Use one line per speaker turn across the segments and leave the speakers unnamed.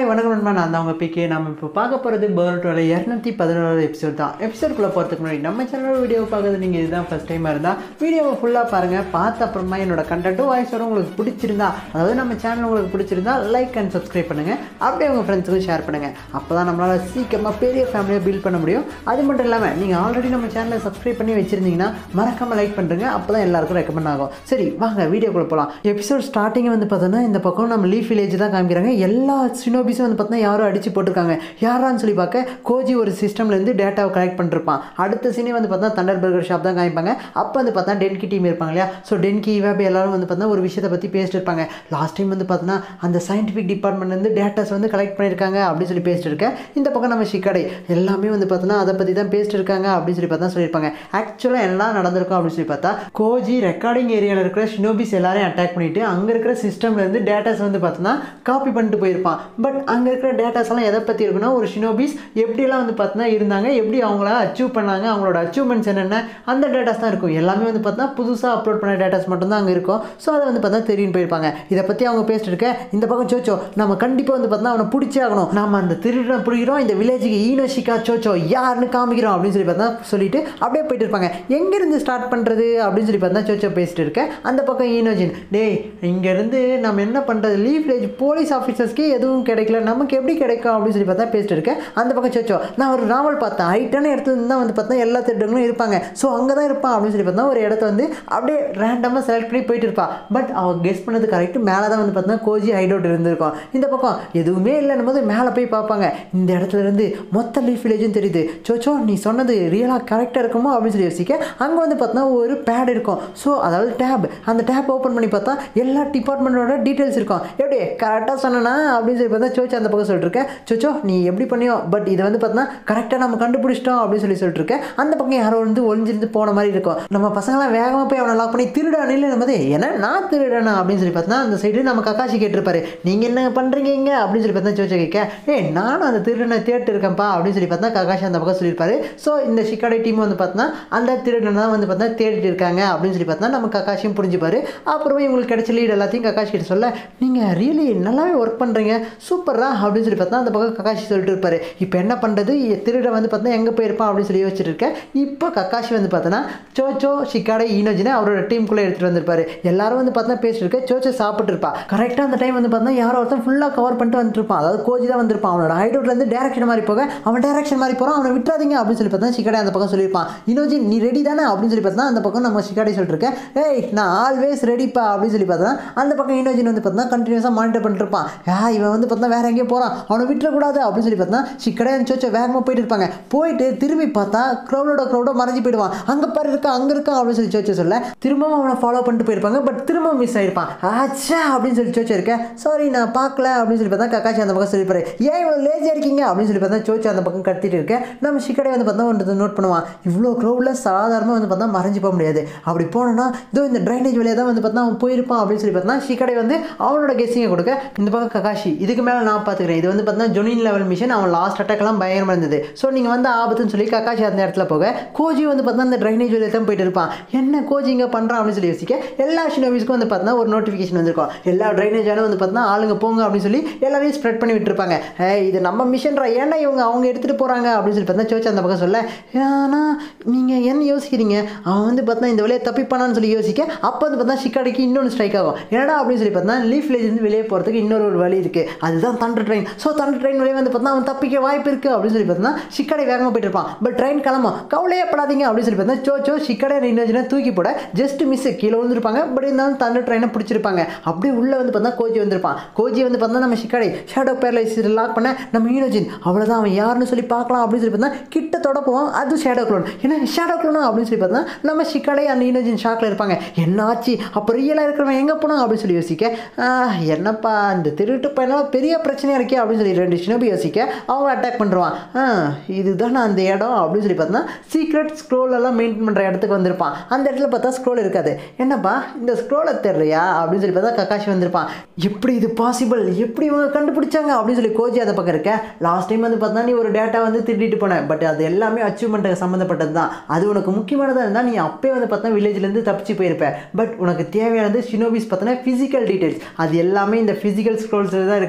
வணக்கம் நண்பா நான் தான் உங்கள் பிகே நம்ம இப்போ பார்க்க போகிறது பர்ட்டோட இரநூத்தி பதினோரு எபிசோட் தான் எபிசோட்குள்ளே போகிறதுக்கு முன்னாடி நம்ம சேனலோட வீடியோ பார்க்குறது நீங்கள் இதுதான் ஃபஸ்ட் டைமாக இருந்தால் வீடியோவை ஃபுல்லாக பாருங்கள் பார்த்த அப்புறமா என்னோட கண்டென்ட்டும் வாய்ஸ் வரும் உங்களுக்கு பிடிச்சிருந்தா அதாவது நம்ம சேனல் உங்களுக்கு பிடிச்சிருந்தா லைக் அண்ட் சப்ஸ்கிரைப் பண்ணுங்கள் அப்படியே உங்கள் ஃப்ரெண்ட்ஸுக்கும் ஷேர் பண்ணுங்கள் அப்போ தான் நம்மளால் சீக்கிரமாக பெரிய ஃபேமிலியை பில்ட் பண்ண முடியும் அது மட்டும் இல்லாமல் நீங்கள் ஆல்ரெடி நம்ம சேனலை சப்ஸ்கிரைப் பண்ணி வச்சுருந்தீங்கன்னா மறக்காமல் லைக் பண்ணுறங்க அப்போ தான் எல்லாருக்கும் ரெக்கமெண்ட் ஆகும் சரி வாங்க வீடியோக்குள்ளே போகலாம் எபிசோட் ஸ்டார்டிங் வந்து பார்த்தோன்னா இந்த பக்கம் நம்ம லீஃப் வில்லேஜ் தான் காமிக்கிறாங்க எல்லா சினோபிஸும் வந்து பார்த்தீங்கன்னா யாரோ அடிச்சு போட்டிருக்காங்க யாரான்னு சொல்லி பார்க்க கோஜி ஒரு சிஸ்டம்லேருந்து டேட்டாவை கலெக்ட் பண்ணிருப்பான் அடுத்த சீனே வந்து பார்த்தா தண்டர் பர்கர் ஷாப் தான் காமிப்பாங்க அப்போ வந்து பார்த்தா டென்கி டீம் இருப்பாங்க இல்லையா ஸோ டென்கி இவாபி எல்லாரும் வந்து பார்த்தா ஒரு விஷயத்தை பற்றி பேசிட்டு இருப்பாங்க லாஸ்ட் டைம் வந்து பார்த்தோன்னா அந்த சயின்டிஃபிக் டிபார்ட்மெண்ட்லேருந்து டேட்டாஸ் வந்து கலெக்ட் பண்ணியிருக்காங்க அப்படின்னு சொல்லி பேசிட்டு இருக்கேன் இந்த பக்கம் நம்ம ஷிக்கடை எல்லாமே வந்து பார்த்தோன்னா அதை பற்றி தான் பேசிட்டு இருக்காங்க அப்படின்னு சொல்லி பார்த்தா சொல்லியிருப்பாங்க ஆக்சுவலாக எல்லாம் நடந்திருக்கும் அப்படின்னு சொல்லி பார்த்தா கோஜி ரெக்கார்டிங் ஏரியாவில் இருக்கிற ஷினோபிஸ் எல்லாரையும் அட்டாக் பண்ணிட்டு அங்கே இருக்கிற சிஸ்டம்லேருந்து டேட்டாஸ் வந்து பார்த்தோன்னா காப்பி பண்ணிட்டு போயிருப்பான் பட் அங்கே இருக்கிற டேட்டாஸ் எல்லாம் எதை பற்றி இருக்குன்னா ஒரு ஷினோபிஸ் எப்படியெல்லாம் வந்து பார்த்தோன்னா இருந்தாங்க எப்படி அவங்கள அச்சீவ் பண்ணாங்க அவங்களோட அச்சீவ்மெண்ட்ஸ் என்னென்ன அந்த டேட்டாஸ் தான் இருக்கும் எல்லாமே வந்து பார்த்தோன்னா புதுசாக அப்லோட் பண்ண டேட்டாஸ் மட்டும்தான் அங்கே இருக்கும் ஸோ அதை வந்து பார்த்தா தெரியும் போயிருப்பாங்க இதை பற்றி அவங்க பேசிட்டு இருக்க இந்த பக்கம் சோச்சோ நம்ம கண்டிப்பாக வந்து பார்த்தா அவனை பிடிச்சே ஆகணும் நம்ம அந்த திருடனை பிடிக்கிறோம் இந்த வில்லேஜுக்கு ஈனோஷிகா சோச்சோ யாருன்னு காமிக்கிறோம் அப்படின்னு சொல்லி பார்த்தா சொல்லிட்டு அப்படியே போயிட்டு இருப்பாங்க எங்கேருந்து ஸ்டார்ட் பண்ணுறது அப்படின்னு சொல்லி பார்த்தா சோச்சோ பேசிட்டு இருக்கேன் அந்த பக்கம் ஈனோஜின் டேய் இங்கேருந்து நம்ம என்ன பண்ணுறது லீவ் வில்லேஜ் போலீஸ் ஆஃபீஸர்ஸ்க்கே எதுவும் கிடைக்கல நமக்கு எப்படி கிடைக்கும் அப்படின்னு சொல்லி பார்த்தா பேசிட்டு இருக்கேன் அந்த பக்கம் சோச்சோ நான் ஒரு நாவல் பார்த்தேன் ஹைட்டான இடத்துல இருந்து தான் வந்து பார்த்தா எல்லா திருடங்களும் இருப்பாங்க ஸோ அங்கே தான் இருப்பான் அப்படின்னு சொல்லி பார்த்தா ஒரு இடத்த வந்து அப்படியே ரேண்டமாக செலக்ட் பண்ணி போயிட்டு இருப்பா பட் அவன் கெஸ் பண்ணது கரெக்ட் மேலே தான் வந்து பார்த்தா கோஜி ஹைட் அவுட் இருந்திருக்கும் இந்த பக்கம் எதுவுமே இல்லைன்னும் போது மேலே போய் பார்ப்பாங்க இந்த இடத்துல இருந்து மொத்த லீஃப் வில்லேஜும் தெரியுது சோச்சோ நீ சொன்னது ரியலாக கரெக்டாக இருக்குமோ அப்படின்னு சொல்லி யோசிக்க அங்கே வந்து பார்த்தா ஒரு பேட் இருக்கும் ஸோ அதாவது டேப் அந்த டேப் ஓப்பன் பண்ணி பார்த்தா எல்லா டிபார்ட்மெண்ட்டோட டீட்டெயில்ஸ் இருக்கும் எப்படி கரெக்டாக சொன்னனா அப்படின்னு சொல்லி பார்த்தா சோச்சோ அந்த பக்கம் சொல்லிட்டு இருக்கேன் சோச்சோ நீ எப்படி பண்ணியோ பட் இதை வந்து பார்த்தா கரெக்டாக நம்ம கண்டுபிடிச்சிட்டோம் அப்படின்னு சொல்லி சொல்லிட்டு இருக்கேன் அந்த பக்கம் யாரோ வந்து ஒளிஞ்சிருந்து போன மாதிரி இருக்கும் நம்ம பசங்களாம் வேகமாக போய் அவனை லாக் பண்ணி திருடானு இல்லை நம்ம ஏன்னா நான் திருடனா அப்படின்னு சொல்லி பார்த்தா அந்த சைடு நம்ம கக்காசி கேட்டிருப்பாரு நீங்கள் என்ன பண்ணுறீங்க இங்கே அப்படின்னு சொல்லி பார்த்தா சோச்சோ கேட்க ஏய் நானும் அந்த திருடனை தேட்டு இருக்கேன்ப்பா அப்படின்னு சொல்லி பார்த்தா கக்காஷி அந்த பக்கம் சொல்லியிருப்பாரு ஸோ இந்த ஷிக்காடை டீம் வந்து பார்த்தா அந்த திருடனை தான் வந்து பார்த்தா தேடிட்டு இருக்காங்க அப்படின்னு சொல்லி பார்த்தா நம்ம கக்காஷியும் புரிஞ்சுப்பாரு அப்புறம் இவங்களுக்கு கிடைச்ச லீட் எல்லாத்தையும் கக்காஷி கிட்ட சொல்ல நீங்கள் ரியலி நல்லாவே ஒர்க் பண்ணுறீங்க சூப்பரா அப்படின்னு சொல்லி பார்த்தா அந்த பக்கம் கக்காஷி சொல்லிட்டு இருப்பாரு இப்போ என்ன பண்ணுறது திருட வந்து பார்த்தா எங்கே போயிருப்பான் அப்படின்னு சொல்லி யோசிச்சுட்டு இருக்கேன் இப்போ கக்காஷி வந்து பார்த்தோன்னா சோச்சோ ஷிக்காடை ஈனோஜினை அவரோட டீமுக்குள்ளே எடுத்துகிட்டு வந்திருப்பாரு எல்லாரும் வந்து பார்த்தா பேசிட்டு இருக்க சோச்சோ சாப்பிட்டு இருப்பா கரெக்டாக அந்த டைம் வந்து பார்த்தா யாரோ ஒருத்தன் ஃபுல்லாக கவர் பண்ணிட்டு வந்துருப்பான் அதாவது கோஜி தான் வந்திருப்பான் அவனோட ஹைட்ரோட்லேருந்து டேரக்ஷன் மாதிரி போக அவன் டேரக்ஷன் மாதிரி போகிறான் அவனை விட்டுறாதீங்க அப்படின்னு சொல்லி பார்த்தா ஷிக்காடை அந்த பக்கம் சொல்லியிருப்பான் இனோஜி நீ ரெடி தானே அப்படின்னு சொல்லி பார்த்தா அந்த பக்கம் நம்ம ஷிக்காடை சொல்லிட்டு இருக்கேன் ஏய் நான் ஆல்வேஸ் ரெடிப்பா அப்படின்னு சொல்லி பார்த்தா அந்த பக்கம் இனோஜின் வந்து பார்த்தா கண்டினியூஸாக மானிட்டர் பண்ணிட்டு இருப்பான் ஆ இவன் வந்து பார்த்தா வேற எங்கேயும் போகிறான் அவனை விட்டுறக்கூடாது அப்படின்னு சொல்லி பார்த்தா ஷிக்கடை சோச்சோ வேகமாக போயிட்டு இருப்பாங்க போயிட்டு திரும்பி பார்த்தா க்ரௌடோட க்ரௌடோ மறைஞ்சு போயிடுவான் அங்கே பாரு இருக்கா அங்கே இருக்கா அப்படின்னு சொல்லி சோச்சோ சொல்ல திரும்பவும் அவனை ஃபாலோ பண்ணிட்டு போயிருப்பாங்க பட் திரும்பவும் மிஸ் ஆயிருப்பான் ஆச்சா அப்படின்னு சொல்லி சோச்சோ இருக்கேன் சாரி நான் பார்க்கல அப்படின்னு சொல்லி பார்த்தா கக்காச்சி அந்த பக்கம் சொல்லிப்பாரு ஏன் இவ்வளோ லேஜியாக இருக்கீங்க அப்படின்னு சொல்லி பார்த்தா சோச்சோ அந்த பக்கம் கத்திட்டு இருக்கேன் நம்ம ஷிக்கடை வந்து பார்த்தா ஒன்று நோட் பண்ணுவான் இவ்வளோ க்ரௌடில் சாதாரணமாக வந்து பார்த்தா மறைஞ்சு போக முடியாது அப்படி போனோன்னா இதோ இந்த ட்ரைனேஜ் வழியாக தான் வந்து பார்த்தா அவன் போயிருப்பான் அப்படின்னு சொல்லி பார்த்தா ஷிக்கடை வந்து அவனோட கெஸ்ஸிங்கை கொடுக்க இந்த பக்கம் ககாஷி இதுக்கு மேலே நான் பார்த்துக்கிறேன் இது வந்து பார்த்தா ஜொனின் லெவல் மிஷன் அவன் லாஸ்ட் அட்டாக்லாம் பயங்கரமாக இருந்தது ஸோ நீங்கள் வந்து ஆபத்துன்னு சொல்லி ககாஷி அந்த இடத்துல போக கோஜி வந்து பார்த்தா அந்த ட்ரைனேஜ் வழியாக தான் போயிட்டு இருப்பான் என்ன கோஜி இங்கே பண்ணுறான் அப்படின்னு சொல்லி யோசிக்க எல்லா ஷினோவிஸ்க்கும் வந்து பார்த்தா ஒரு நோட்டிஃபிகேஷன் வந்திருக்கும் எல்லா ட்ரைனேஜாலும் வந்து பார்த்தா ஆளுங்க போங்க அப்படின்னு சொல்லி எல்லாரையும் ஸ்ப்ரெட் பண்ணி விட்டுருப்பாங்க ஏ இது நம்ம மிஷன்ரா ஏன்னா இவங்க அவங்க எடுத்துகிட்டு போகிறாங்க அப்படின்னு சொல்லி பார்த்தா சோச்சு அந்த பக்கம் சொல்ல ஏன்னா நீங்கள் என்ன யோசிக்கிறீங்க அவன் வந்து பார்த்தா இந்த வழியை தப்பிப்பானான்னு சொல்லி யோசிக்க அப்போ வந்து பார்த்தா ஷிக்காடிக்கு இன்னொன்று ஸ்ட்ரைக் ஆகும் என்னடா அப்படின்னு சொல்லி பார்த்தா லீஃப் இருந்து வெளியே போகிறதுக்கு இன்னொரு ஒரு வழி இருக்குது அதுதான் thunder train so thunder train வழியே வந்து பார்த்தா அவன் தப்பிக்க வாய்ப்பு இருக்குது அப்படின்னு சொல்லி பார்த்தா ஷிக்காடை வேகமாக போயிட்டு இருப்பான் பட் ட்ரெயின் கிளம்பும் கவலையே படாதீங்க அப்படின்னு சொல்லி பார்த்தா சோ சோ ஷிக்காடை இன்னொரு தூக்கி போட ஜஸ்ட் மிஸ் கீழே விழுந்திருப்பாங்க பட் இருந்தாலும் தண்டர் ட்ரெயினை பிடிச்சிருப்பாங்க அப்படியே உள்ளே வந்து பார்த்தா கோஜி வந்திருப்பான் கோஜி வந்து பார்த்தா நம்ம ஷிக்காடை ஷேடோ பேரலைஸ் லாக் பண்ண நம்ம ஈனோஜின் அவ்வளோதான் அவன் யாருன்னு சொல்லி பார்க்கலாம் அப்படின்னு சொல்லி பார்த்தா கிட்ட தொட போவோம் அது ஷேடோ க்ளோன் ஏன்னா ஷேடோ க்ளோனா அப்படின்னு சொல்லி பார்த்தா நம்ம ஷிக்காடை அந்த ஈனோஜின் ஷாக்கில் இருப்பாங்க என்ன ஆச்சு அப்போ ரியலாக இருக்கிறவன் எங்கே போனான் அப்படின்னு சொல்லி யோசிக்க ஆஹ், என்னப்பா இந்த திருட்டு பையனால பெரிய பிரச்சனையாக இருக்கே அப்படின்னு சொல்லி ரெண்டு ஷினோபி யோசிக்க அவங்க அட்டாக் பண்ணுறான் இதுதான் அந்த இடம் அப்படின்னு சொல்லி பார்த்தா சீக்ரெட் ஸ்க்ரோல் எல்லாம் மெயின்டைன் பண்ணுற இடத்துக்கு வந்திருப்பான் அந்த இடத்துல பார்த்தா ஸ்க்ரோல் இருக்காது என்னப்பா இந்த ஸ்க்ரோலை தெரியா அப்படின்னு சொல்லி பார்த்தா கக்காஷி வந்திருப்பான் எப்படி இது பாசிபிள் எப்படி இவங்க கண்டுபிடிச்சாங்க அப்படின்னு சொல்லி கோஜி அந்த பக்கம் இருக்க லாஸ்ட் டைம் வந்து பார்த்தா நீ ஒரு டேட்டா வந்து திருடிட்டு போனேன் பட் அது எல்லாமே அச்சீவ்மெண்ட்டுக்கு சம்மந்தப்பட்டது தான் அது உனக்கு முக்கியமானதாக இருந்தால் நீ அப்பயே வந்து பார்த்தா வில்லேஜ்லேருந்து தப்பிச்சு போயிருப்ப பட் உனக்கு தேவையானது ஷினோபிஸ் பார்த்தோன்னா ஃபிசிக்கல் டீட்டெயில்ஸ் அது எல்லாமே இந்த ஃபிசிக்கல் ஸ்க்ரோல்ஸில் தான் இருக்குது ஸோ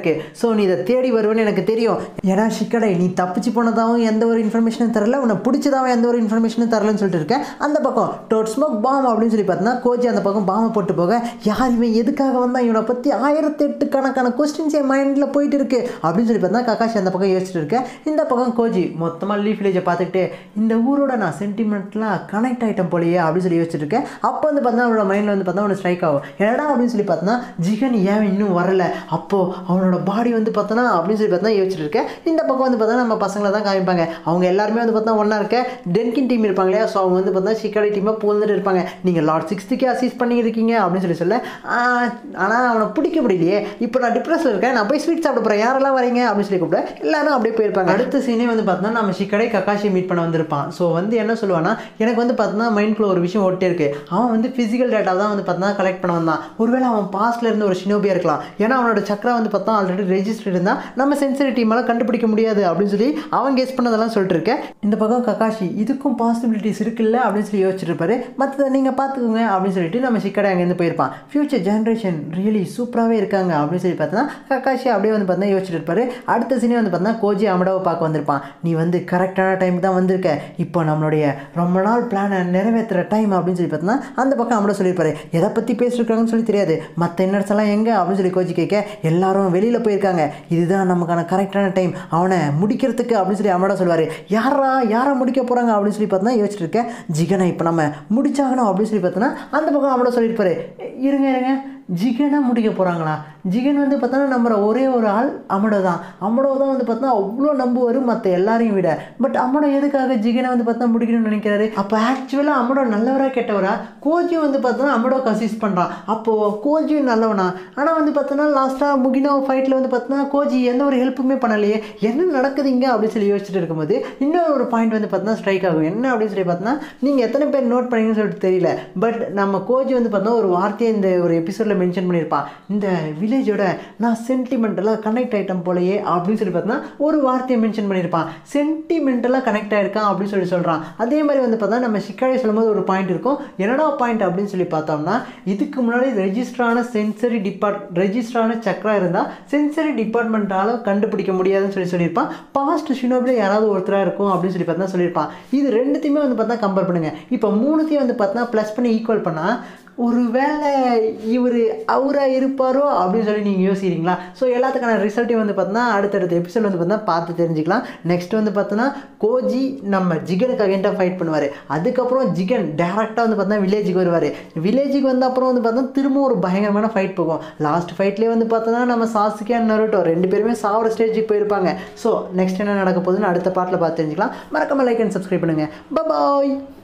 நீ இதை தேடி வருவேன்னு எனக்கு தெரியும் ஏன்னா ஷிக்கடை நீ தப்பிச்சு போனதாகவும் எந்த ஒரு இன்ஃபர்மேஷனும் தரல உன்னை பிடிச்சதாகவும் எந்த ஒரு இன்ஃபர்மேஷனும் தரலன்னு சொல்லிட்டு இருக்கேன் அந்த பக்கம் டோட் ஸ்மோக் பாம் அப்படின்னு சொல்லி பார்த்தீங்கன்னா கோஜி அந்த பக்கம் பாமை போட்டு போக யார் இவன் எதுக்காக வந்தான் இவனை பற்றி ஆயிரத்தி எட்டு கணக்கான கொஸ்டின்ஸ் என் மைண்டில் போயிட்டு இருக்கு அப்படின்னு சொல்லி பார்த்தா ககாஷி அந்த பக்கம் யோசிச்சுட்டு இருக்கேன் இந்த பக்கம் கோஜி மொத்தமாக லீஃப் வில்லேஜை பார்த்துக்கிட்டு இந்த ஊரோட நான் சென்டிமெண்ட்லாம் கனெக்ட் ஆகிட்டேன் போலயே அப்படின்னு சொல்லி யோசிச்சுட்டு இருக்கேன் அப்போ வந்து பார்த்தா அவனோட மைண்டில் வந்து பார்த்தா அவனுக்கு ஸ்ட்ரைக் ஆகும் என்னடா அப்படின்னு சொல்லி பார்த்தோன்னா ஜிகன் ஏன் இன்னும் வரல அப்போது அவனோட பாடி வந்து பார்த்தோன்னா அப்படின்னு சொல்லி பார்த்தா யோசிச்சுட்டு இருக்கேன் இந்த பக்கம் வந்து பார்த்தா நம்ம பசங்களை தான் காமிப்பாங்க அவங்க எல்லாருமே வந்து பார்த்தா ஒன்றா இருக்க டென்கின் டீம் இருப்பாங்க இல்லையா ஸோ அவங்க வந்து பார்த்தா சிக்காடி டீமாக பூந்துட்டு இருப்பாங்க நீங்கள் லார்ட் சிக்ஸ்த்துக்கே அசீஸ் பண்ணியிருக்கீங்க அப்படின்னு சொல்லி சொல்ல ஆனால் அவனை பிடிக்க முடியலையே இப்போ நான் டிப்ரெஸில் இருக்கேன் நான் போய் ஸ்வீட் சாப்பிட போகிறேன் யாரெல்லாம் வரீங்க அப்படின்னு சொல்லி கூப்பிட எல்லாரும் அப்படியே போயிருப்பாங்க அடுத்த சீனே வந்து பார்த்தோன்னா நம்ம சிக்கடை கக்காஷி மீட் பண்ண வந்திருப்பான் ஸோ வந்து என்ன சொல்லுவான்னா எனக்கு வந்து பார்த்தோன்னா மைண்ட்குள்ள ஒரு விஷயம் ஓட்டே இருக்கு அவன் வந்து ஃபிசிக்கல் டேட்டா தான் வந்து பார்த்தா கலெக்ட் பண்ண வந்தான் ஒருவேளை அவன் பாஸ்ட்ல இருந்து ஒரு ஷினோபியா இருக்கலாம் ஏன்னா அவனோட சக்கரா வந்து பார்த்தா ஆல்ரெடி ரெஜிஸ்டர் இருந்தால் நம்ம சென்சரி டீமால கண்டுபிடிக்க முடியாது அப்படின்னு சொல்லி அவன் கெஸ் பண்ணதெல்லாம் சொல்லிட்டு இருக்கேன் இந்த பக்கம் கக்காஷி இதுக்கும் பாசிபிலிட்டிஸ் இருக்குல்ல அப்படின்னு சொல்லி யோசிச்சுட்டு இருப்பாரு மற்றதை நீங்கள் பார்த்துக்கோங்க அப்படின்னு சொல்லிட்டு நம்ம சிக்கடை அங்கேருந்து போயிருப்பான் ஃபியூச்சர் ஜென்ரேஷன் ரியலி சூப்பராகவே இருக்காங்க அப்படின்னு சொல்லி பார்த்தா கக்காஷி அப்படியே வந்து பார்த்தா யோசிச்சுட்டு இருப்பாரு அடுத்த சீனே வந்து பார்த்தா கோஜி அமடாவை பார்க்க வந்திருப்பான் நீ வந்து கரெக்டான டைம் தான் வந்திருக்க இப்போ நம்மளுடைய ரொம்ப நாள் பிளானை நிறைவேற்றுற டைம் அப்படின்னு சொல்லி பார்த்தோன்னா அந்த பக்கம் அமடா சொல்லியிருப்பாரு எதை பற்றி பேசியிருக்காங்கன்னு சொல்லி தெரியாது மற்ற இன்னர்ஸ் எல்லாம் எங்கே அப்படின்னு சொல்லி கோச்சி கேட்க எல்லாரும் வெளியில் போயிருக்காங்க இதுதான் நமக்கான கரெக்டான டைம் அவனை முடிக்கிறதுக்கு அப்படின்னு சொல்லி அமடா சொல்லுவார் யாரா யாரை முடிக்க போகிறாங்க அப்படின்னு சொல்லி பார்த்தா யோசிச்சுட்டு இருக்கேன் ஜிகனை இப்போ நம்ம முடிச்சாகணும் அப்படின்னு சொல்லி பார்த்தோன்னா அந்த பக்கம் அமடா சொல்லியிருப்பாரு இருங்க இருங்க ஜிகனை முடிக்க போகிறாங்களா ஜிகன் வந்து பார்த்தோன்னா நம்புற ஒரே ஒரு ஆள் அமடோ தான் அமடோ தான் வந்து பார்த்தா அவ்வளோ நம்புவார் மற்ற எல்லாரையும் விட பட் அமடோ எதுக்காக ஜிகனை வந்து பார்த்தா முடிக்கணும்னு நினைக்கிறாரு அப்போ ஆக்சுவலாக அமடோ நல்லவரா கெட்டவரா கோஜியும் வந்து பார்த்தோன்னா அமடோ கசிஸ் பண்ணுறான் அப்போது கோஜியும் நல்லவனா ஆனால் வந்து பார்த்தோன்னா லாஸ்ட்டாக முகினோ ஃபைட்டில் வந்து பார்த்தோன்னா கோஜி எந்த ஒரு ஹெல்ப்புமே பண்ணலையே என்ன நடக்குது இங்கே அப்படின்னு சொல்லி யோசிச்சுட்டு இருக்கும்போது இன்னொரு ஒரு பாயிண்ட் வந்து பார்த்தோன்னா ஸ்ட்ரைக் ஆகும் என்ன அப்படின்னு சொல்லி பார்த்தோன்னா நீங்கள் எத்தனை பேர் நோட் பண்ணீங்கன்னு சொல்லிட்டு தெரியல பட் நம்ம கோஜி வந்து பார்த்தோன்னா ஒரு வார்த்தையை இந்த ஒரு எபிசோடில் மென்ஷன் பண்ணியிருப்பான் இந்த வில்லேஜோட நான் சென்டிமெண்டலாக கனெக்ட் ஆகிட்டேன் போலயே அப்படின்னு சொல்லி பார்த்தோன்னா ஒரு வார்த்தையை மென்ஷன் பண்ணியிருப்பான் சென்டிமெண்டலாக கனெக்ட் ஆயிருக்கான் அப்படின்னு சொல்லி சொல்கிறான் அதே மாதிரி வந்து பார்த்தா நம்ம சிக்காடி சொல்லும்போது ஒரு பாயிண்ட் இருக்கும் என்னடா பாயிண்ட் அப்படின்னு சொல்லி பார்த்தோம்னா இதுக்கு முன்னாடி ரெஜிஸ்டரான சென்சரி டிபார்ட் ரெஜிஸ்டரான சக்கரா இருந்தால் சென்சரி டிபார்ட்மெண்ட்டால் கண்டுபிடிக்க முடியாதுன்னு சொல்லி சொல்லியிருப்பான் பாஸ்ட் ஷினோபில் யாராவது ஒருத்தராக இருக்கும் அப்படின்னு சொல்லி பார்த்தா சொல்லியிருப்பான் இது ரெண்டுத்தையுமே வந்து பார்த்தா கம்பேர் பண்ணுங்கள் இப்போ மூணுத்தையும் வந்து பார்த்தா ப்ளஸ் பண்ணி ஈக்குவல் பண்ணால் ஒருவேளை இவர் அவராக இருப்பாரோ அப்படின்னு சொல்லி நீங்கள் யோசிக்கிறீங்களா ஸோ எல்லாத்துக்கான ரிசல்ட்டையும் வந்து பார்த்தோன்னா அடுத்தடுத்த எபிசோட் வந்து பார்த்தா பார்த்து தெரிஞ்சுக்கலாம் நெக்ஸ்ட் வந்து பார்த்தோன்னா கோஜி நம்ம ஜிகனுக்கு அகேண்டாக ஃபைட் பண்ணுவார் அதுக்கப்புறம் ஜிகன் டேரெக்டாக வந்து பார்த்தா வில்லேஜுக்கு வருவார் வில்லேஜுக்கு வந்த அப்புறம் வந்து பார்த்தா திரும்ப ஒரு பயங்கரமான ஃபைட் போகும் லாஸ்ட் ஃபைட்லேயே வந்து பார்த்தோன்னா நம்ம சாசுகே அண்ட் நருட்டோ ரெண்டு பேருமே சாவர ஸ்டேஜுக்கு போயிருப்பாங்க ஸோ நெக்ஸ்ட் என்ன நடக்க போகுதுன்னு அடுத்த பாட்டில் பார்த்து தெரிஞ்சுக்கலாம் மறக்காம லைக் அண்ட் சப்ஸ்கிரைப் பண்ணுங்கள் பாய்